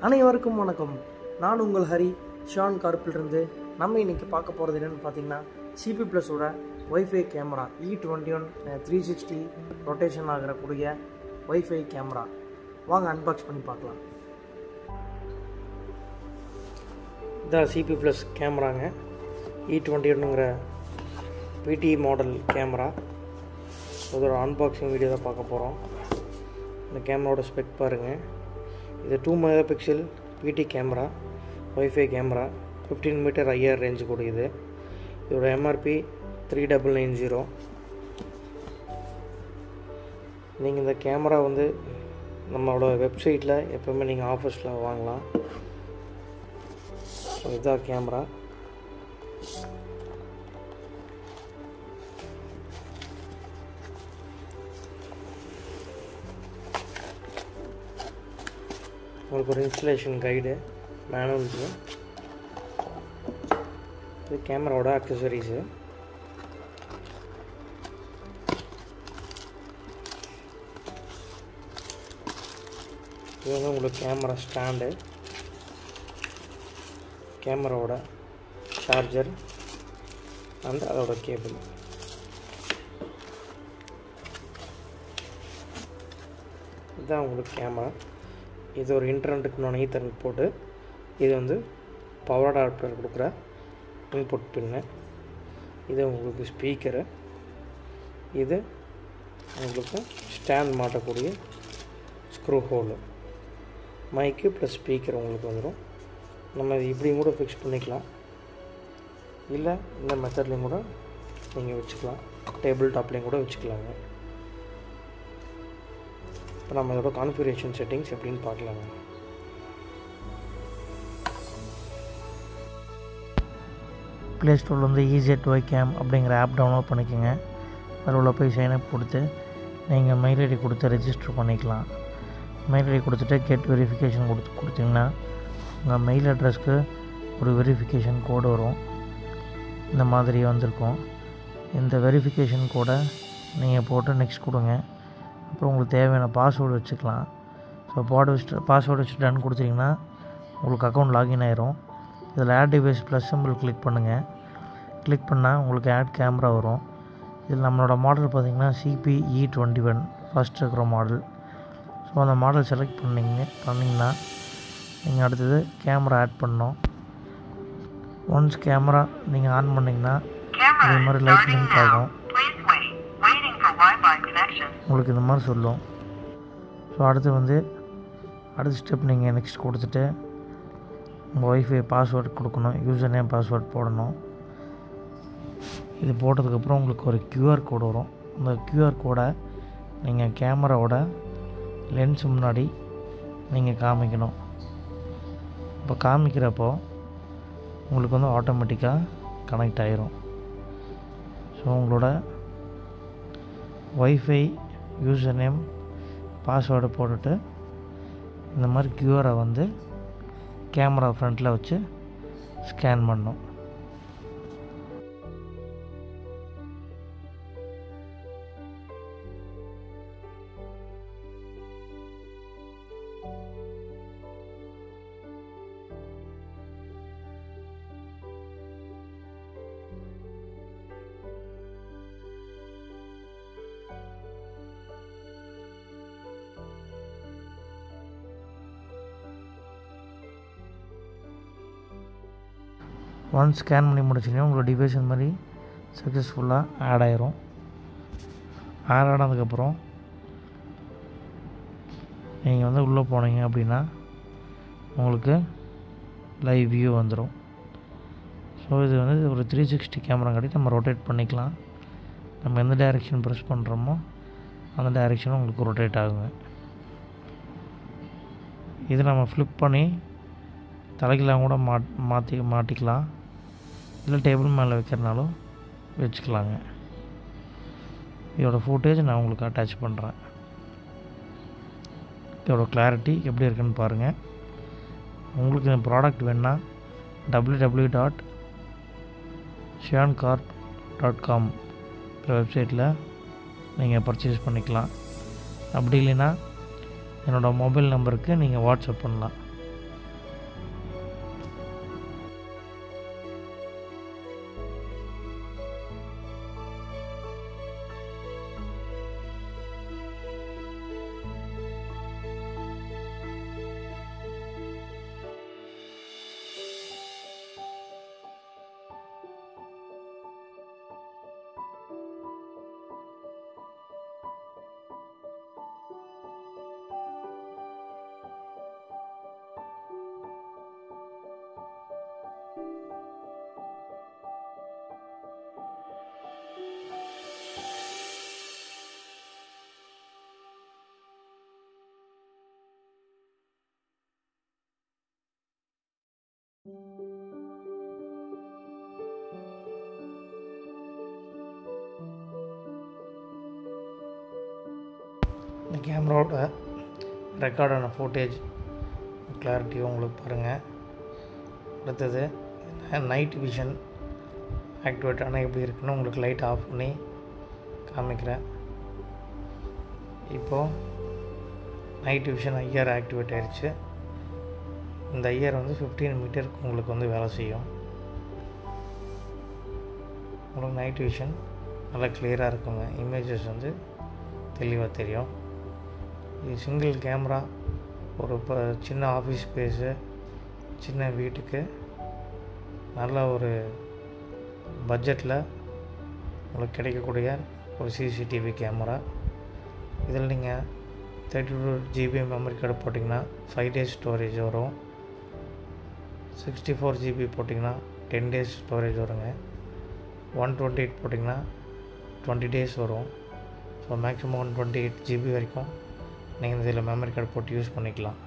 அனைவருக்கும் வணக்கம் நான் உங்கள் ஹரி ஷான் கார்ப்பிலிருந்து நம்ம இன்னைக்கு பார்க்க போகிறது என்னென்னு பார்த்தீங்கன்னா சிபி ப்ளஸோட wifi camera E twenty one three sixty rotation ஆகிறக்கூடிய ஒய்ஃபை கேமரா வாங்க அன்பாக்ஸ் பண்ணி பார்க்கலாம் இதான் சிபி ப்ளஸ் கேமராங்க இ டுவெண்ட்டி ஒன்னுங்கிற பிடி மாடல் கேமரா அதோட அன்பாக்சிங் வீடியோ தான் பார்க்க போகிறோம் இந்த கேமராவோட ஸ்பெக் பாருங்கள் இது two megapixel PT camera wifi camera fifteen meter IR range கூடியது இதோட MRP three double nine zero நீங்கள் இந்த கேமரா வந்து நம்மளோட வெப்சைட்டில் எப்போவுமே நீங்கள் ஆஃபர்ஸில் வாங்கலாம் ஸோ இதுதான் கேமரா உங்களுக்கு ஒரு இன்ஸ்டலேஷன் கைடு மேனுவல்ஸு இது கேமராவோட அக்சசரிஸு இது வந்து உங்களுக்கு கேமரா ஸ்டாண்டு கேமராவோட சார்ஜர் அண்ட் அதோட கேபிள் இதுதான் உங்களுக்கு கேமரா இது ஒரு இன்டர்நெட்டுக்கு நான் ஈத்தர்நெட் போட்டு இது வந்து பவர் அடாப்டர் கொடுக்குற இன்புட் பின்னு இது உங்களுக்கு ஸ்பீக்கரு இது உங்களுக்கு ஸ்டாண்ட் மாட்டக்கூடிய screw hole mic plus speaker உங்களுக்கு வந்துடும் நம்ம இது இப்படியும் கூட ஃபிக்ஸ் பண்ணிக்கலாம் இல்லை இந்த மெத்தட்லேயும் கூட நீங்கள் வச்சுக்கலாம் டேபிள் டாப்லேயும் கூட வச்சுக்கலாங்க இப்போ நம்ம இதோட கான்ஃபிகரேஷன் செட்டிங்ஸ் எப்படின்னு பார்க்கலாங்க ப்ளே ஸ்டோரில் வந்து ஈஸியட் ஒய் கேம் அப்படிங்கிற ஆப் டவுன்லோட் பண்ணிக்கோங்க அதில் உள்ள போய் சைனப் கொடுத்து நீங்கள் மெயில் ஐடி கொடுத்து ரெஜிஸ்டர் பண்ணிக்கலாம் மெயில் ஐடி கொடுத்துட்டு கெட் வெரிஃபிகேஷன் கொடுத்து கொடுத்தீங்கன்னா உங்கள் மெயில் அட்ரஸ்க்கு ஒரு வெரிஃபிகேஷன் கோடு வரும் இந்த மாதிரி வந்திருக்கும் இந்த வெரிஃபிகேஷன் கோடை நீங்கள் போட்டு நெக்ஸ்ட் கொடுங்க அப்புறம் உங்களுக்கு தேவையான பாஸ்வேர்டு வச்சுக்கலாம் ஸோ பாடு வச்சுட்டு பாஸ்வேர்டு வச்சு டன் கொடுத்தீங்கன்னா உங்களுக்கு அக்கௌண்ட் லாகின் ஆயிரும் இதில் add device plus simple click பண்ணுங்கள் கிளிக் பண்ணால் உங்களுக்கு ஆட் கேமரா வரும் இதில் நம்மளோட மாடல் பார்த்திங்கன்னா சிபிஇ டுவெண்ட்டி ஒன் ஃபஸ்ட் இருக்கிற மாடல் ஸோ அந்த மாடல் செலக்ட் பண்ணிங்க பண்ணிங்கன்னா நீங்கள் அடுத்தது கேமரா ஆட் பண்ணோம் ஒன்ஸ் கேமரா நீங்கள் ஆன் பண்ணிங்கன்னா இதே மாதிரி லைட் லிங்க் ஆகும் Please wait. Waiting for Wi-Fi connection. உங்களுக்கு இந்த மாதிரி சொல்லும் ஸோ அடுத்து வந்து அடுத்த ஸ்டெப் நீங்கள் நெக்ஸ்ட் கொடுத்துட்டு உங்கள் ஒய்ஃபை பாஸ்வேர்டு கொடுக்கணும் யூசர் நேம் பாஸ்வேர்ட் போடணும் இது போட்டதுக்கப்புறம் உங்களுக்கு ஒரு QR கோடு வரும் அந்த QR கோடை நீங்கள் கேமராவோட லென்ஸ் முன்னாடி நீங்கள் காமிக்கணும் இப்போ காமிக்கிறப்போ உங்களுக்கு வந்து ஆட்டோமேட்டிக்காக கனெக்ட் ஆயிரும் ஸோ உங்களோட ஒய்ஃபை யூசர் நேம் பாஸ்வேர்டு போட்டுட்டு இந்த மாதிரி க்யூஆரை வந்து கேமரா ஃப்ரண்ட்டில் வச்சு ஸ்கேன் பண்ணணும் ஒன்ஸ் ஸ்கேன் பண்ணி முடிச்சிங்கன்னா உங்களோட டிவைஸ் இந்த மாதிரி சக்ஸஸ்ஃபுல்லாக ஆட் ஆயிரும் ஆட் ஆனதுக்கப்புறம் நீங்கள் வந்து உள்ளே போனீங்க அப்படின்னா உங்களுக்கு லைவ் வியூ வந்துடும் ஸோ இது வந்து ஒரு த்ரீ சிக்ஸ்டி கேமராங்காட்டி நம்ம ரொட்டேட் பண்ணிக்கலாம் நம்ம எந்த டைரெக்ஷன் ப்ரெஸ் பண்ணுறோமோ அந்த டைரெக்ஷனும் உங்களுக்கு ரொட்டேட் ஆகுங்க இது நம்ம ஃப்ளிப் பண்ணி தலைக்கெல்லாம் கூட மாட் மாற்றி மாட்டிக்கலாம் இல்லை டேபிள் மேலே வைக்கிறனாலும் வச்சுக்கலாங்க இதோட ஃபுட்டேஜ் நான் உங்களுக்கு அட்டாச் பண்ணுறேன் இதோட கிளாரிட்டி எப்படி இருக்குன்னு பாருங்கள் உங்களுக்கு இந்த ப்ராடக்ட் வேணுன்னா டபிள்யூ டபிள்யூ டாட் ஷியான்கார்ட் டாட் காம் வெப்சைட்டில் நீங்கள் பர்ச்சேஸ் பண்ணிக்கலாம் அப்படி இல்லைன்னா என்னோடய மொபைல் நம்பருக்கு நீங்கள் வாட்ஸ்அப் பண்ணலாம் இந்த கேமராவோட ரெக்கார்டான ஃபோட்டேஜ் கிளாரிட்டி உங்களுக்கு பாருங்கள் அடுத்தது நைட் விஷன் ஆக்டிவேட் ஆனால் எப்படி இருக்குன்னு உங்களுக்கு லைட் ஆஃப் பண்ணி காமிக்கிறேன் இப்போது நைட் விஷன் ஐஆர் ஆக்டிவேட் ஆயிடுச்சு இந்த ஐஆர் வந்து ஃபிஃப்டீன் மீட்டருக்கு உங்களுக்கு வந்து வேலை செய்யும் உங்களுக்கு நைட் விஷன் நல்லா கிளியராக இருக்குங்க இமேஜஸ் வந்து தெளிவாக தெரியும் இது சிங்கிள் கேமரா ஒரு இப்போ சின்ன ஆஃபீஸ் ஸ்பேஸு சின்ன வீட்டுக்கு நல்ல ஒரு பட்ஜெட்டில் உங்களுக்கு கிடைக்கக்கூடிய ஒரு சிசிடிவி கேமரா இதில் நீங்கள் thirty two GB memory card போட்டிங்கன்னா ஃபைவ் டேஸ் ஸ்டோரேஜ் வரும் சிக்ஸ்டி ஃபோர் ஜிபி போட்டிங்கன்னா டென் டேஸ் ஸ்டோரேஜ் வருங்க ஒன் டுவெண்ட்டி எயிட் போட்டிங்கன்னா டுவெண்ட்டி டேஸ் வரும் so maximum one twenty eight GB வரைக்கும் நீங்கள் இதில் மெமரி கார்டு போட்டு யூஸ் பண்ணிக்கலாம்